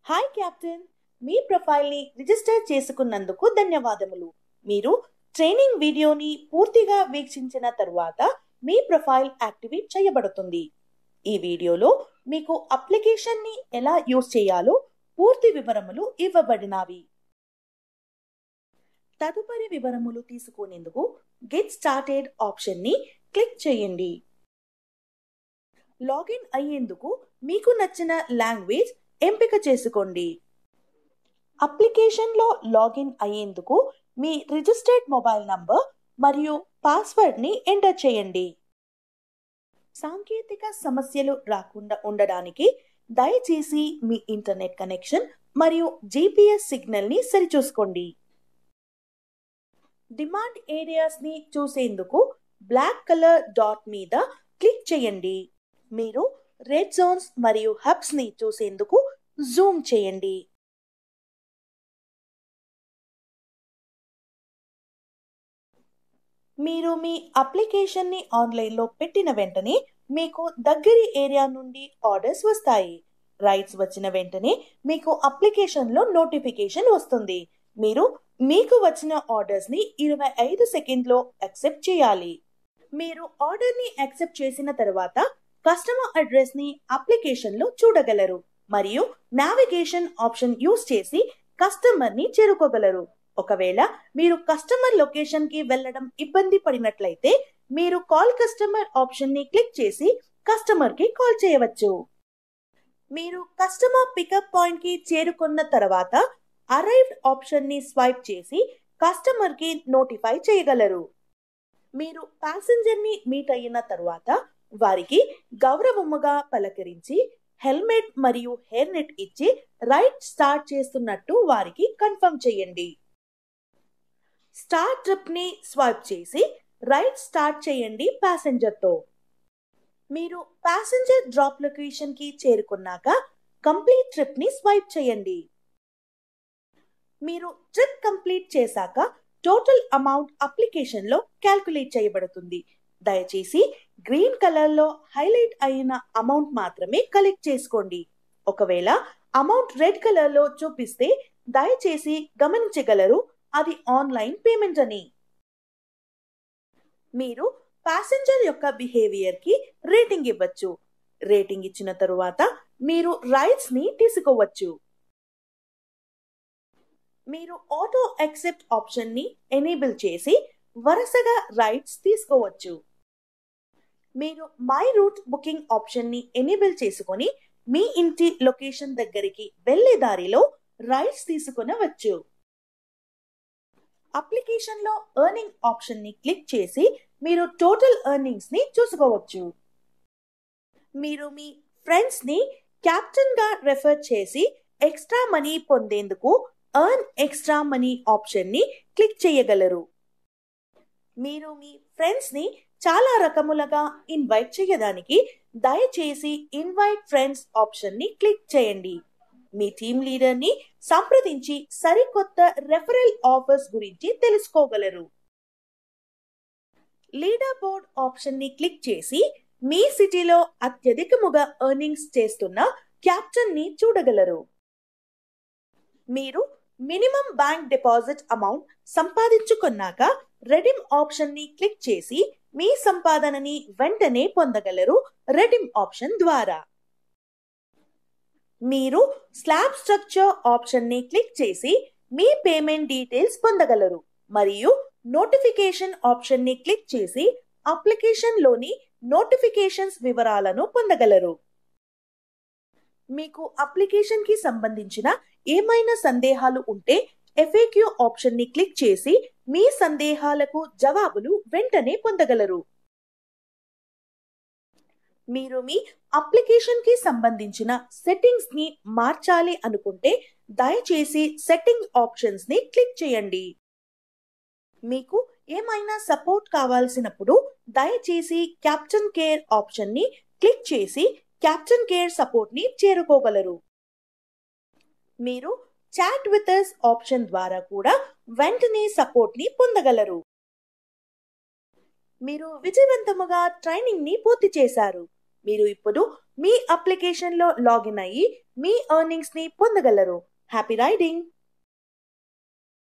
hi captain మీ ప్రొఫైల్ని register చేసుకున్నందుకు ధన్యవాదములు మీరు ట్రైనింగ్ వీడియోని పూర్తిగా వీక్షించిన తరువాత మీ ప్రొఫైల్ యాక్టివేట్ చేయబడుతుంది ఈ వీడియోలో మీకు అప్లికేషన్ని ఎలా యూజ్ చేయాలో పూర్తి వివరములు ఇవ్వబడినవి తదుపరి వివరములు తీసుకునేందుకు గెట్ స్టార్టెడ్ ఆప్షన్ని క్లిక్ చేయండి లాగిన్ అయ్యేందుకు మీకు నచ్చిన లాంగ్వేజ్ ఎంపిక చేసుకోండి అప్లికేషన్లో లాగిన్ అయ్యేందుకు మీ రిజిస్టర్డ్ మొబైల్ నంబర్ మరియు పాస్వర్డ్ని ఎంటర్ చేయండి సాంకేతిక సమస్యలు రాకుండా ఉండడానికి దయచేసి మీ ఇంటర్నెట్ కనెక్షన్ మరియు జీపీఎస్ సిగ్నల్ని సరిచూసుకోండి డిమాండ్ ఏరియాస్ని చూసేందుకు బ్లాక్ కలర్ డాట్ మీద క్లిక్ చేయండి మీరు రెడ్ జోన్స్ మరియు హబ్స్ని చూసేందుకు జూమ్ చేయండి మీరు మీ అప్లికేషన్ని ఆన్లైన్లో పెట్టిన వెంటనే మీకు దగ్గరి ఏరియా నుండి ఆర్డర్స్ వస్తాయి రైట్స్ వచ్చిన వెంటనే మీకు అప్లికేషన్లో నోటిఫికేషన్ వస్తుంది మీరు మీకు వచ్చిన ఆర్డర్స్ని ఇరవై ఐదు సెకండ్లో యాక్సెప్ట్ చేయాలి మీరు ఆర్డర్ని యాక్సెప్ట్ చేసిన తర్వాత కస్టమర్ అడ్రస్ని అప్లికేషన్లో చూడగలరు మరియు నావిగేషన్ ఆప్షన్ యూస్ చేసి కస్టమర్ని చేరుకోగలరు ఒకవేళ మీరు కస్టమర్ లొకేషన్ కి వెళ్ళడం ఇబ్బంది పడినట్లయితే మీరు కాల్ కస్టమర్ ఆప్షన్ ని క్లిక్ చేసి కస్టమర్ కి కాల్ చేయవచ్చు మీరు కస్టమర్ పికప్ పాయింట్ కి చేరుకున్న తర్వాత అరైవ్డ్ ఆప్షన్ ని స్వైప్ చేసి కస్టమర్ కి నోటిఫై చేయగలరు మీరు ప్యాసింజర్ ని మీట్ అయిన తర్వాత వారికి గౌరవముగా పలకరించి హెల్మెట్ మరియు హెయిర్ నెట్ ఇచ్చి రైడ్ స్టార్ట్ చేస్తున్నట్టు వారికి కన్ఫర్మ్ చేయండి స్టార్ట్ ట్రిప్ ని స్వైప్ చేసి రైడ్ స్టార్ట్ చేయండి ప్యాసింజర్తో మీరు ప్యాసింజర్ డ్రాప్ లొకేషన్ కి చేరుకున్నాక కంప్లీట్ ట్రిప్ ని స్వైప్ చేయండి మీరు ట్రిప్ కంప్లీట్ చేశాక టోటల్ అమౌంట్ అప్లికేషన్ లో క్యాల్కులేట్ చేయబడుతుంది దయచేసి గ్రీన్ కలర్ లో హైలైట్ అయిన అమౌంట్ మాత్రమే కలెక్ట్ చేసుకోండి ఒకవేళ అమౌంట్ రెడ్ కలర్ లో చూపిస్తే దయచేసి గమనించగలరు అది ఆన్లైన్ పేమెంట్ అని మీరు ప్యాసింజర్ యొక్క బిహేవియర్ కి రేటింగ్ ఇవ్వచ్చు రేటింగ్ ఇచ్చిన తరువాత మీరు రైడ్స్ ని తీసుకోవచ్చు మీరు ఆటో యాక్సెప్ట్ ఆప్షన్ ని ఎనేబుల్ చేసి వరుసగా రైడ్స్ తీసుకోవచ్చు మీరు మై రూట్ బుకింగ్ ఆప్షన్ ని ఎనేబుల్ చేసుకొని మీ ఇంటి లొకేషన్ దగ్గరికి వెళ్లే దారిలో రైడ్స్ తీసుకునవచ్చు అప్లికేషన్ లో ఎర్నింగ్ ఆప్షన్ ని క్లిక్ చేసి మీరు టోటల్ ఎర్నింగ్స్ ని చూసుకోవచ్చు మీరు మీ ఫ్రెండ్స్ ని క్యాప్టెన్ గా రెఫర్ చేసి ఎక్స్ట్రా మనీ పొందేందుకు ఎర్న్ ఎక్స్ట్రా మనీ ఆప్షన్ ని క్లిక్ చేయగలరు మీరు మీ ఫ్రెండ్స్ ని చాలా రకములుగా ఇన్వైట్ చేయడానికి దయచేసి ఇన్వైట్ ఫ్రెండ్స్ ఆప్షన్ ని క్లిక్ చేయండి మీ టీమ్ లీడర్ ని సంప్రదించి సరికొత్త రెఫరల్ ఆఫర్స్ గురించి తెలుసుకోగలరు లీడర్ బోర్డ్ ఆప్షన్ ని క్లిక్ చేసి మీ సిటీలో అత్యధికముగా ఎర్నింగ్స్ చేస్తున్న క్యాప్టెన్ ని చూడగలరు మీరు మినిమం బ్యాంక్ డిపాజిట్ అమౌంట్ సంపాదించుకున్నాక రెడిమ్ ఆప్షన్ ని క్లిక్ చేసి మీ సంపాదనని వెంటనే పొందగలరు రెడిమ్ ఆప్షన్ ద్వారా మీరు స్లాబ్ స్ట్రక్చర్ ఆప్షన్ ని క్లిక్ చేసి మీ పేమెంట్ డీటెయిల్స్ పొందగలరు మరియు నోటిఫికేషన్ ఆప్షన్ ని క్లిక్ చేసి అప్లికేషన్ లోని నోటిఫికేషన్స్ వివరాలను పొందగలరు మీకు అప్లికేషన్ కి సంబంధించిన ఏమైనా సందేహాలు ఉంటే ఎఫ్ఏక్యూ ఆప్షన్ ని క్లిక్ చేసి మీ సందేహాలకు జవాబులు వెంటనే పొందగలరు మీరు మీ అప్లికేషన్ కి సంబంధించిన సెట్టింగ్స్ ని మార్చాలి అనుకుంటే దయచేసి సెట్టింగ్ ఆప్షన్స్ ని క్లిక్ చేయండి మీకు ఏమైనా సపోర్ట్ కావాల్సినప్పుడు దయచేసి క్యాప్టెన్ కేర్ ఆప్షన్ ని క్లిక్ చేసి క్యాప్టెన్ కేర్ సపోర్ట్ ని చేరుకోగలరు మీరు చాట్ విత్ అస్ ఆప్షన్ ద్వారా కూడా వెంటనే సపోర్ట్ ని పొందగలరు మీరు విజయవంతముగా ట్రైనింగ్ ని పూర్తి చేశారు మీరు ఇప్పుడు మీ అప్లికేషన్లో లాగిన్ అయ్యి మీ ఎర్నింగ్స్ని పొందగలరు హ్యాపీ రైడింగ్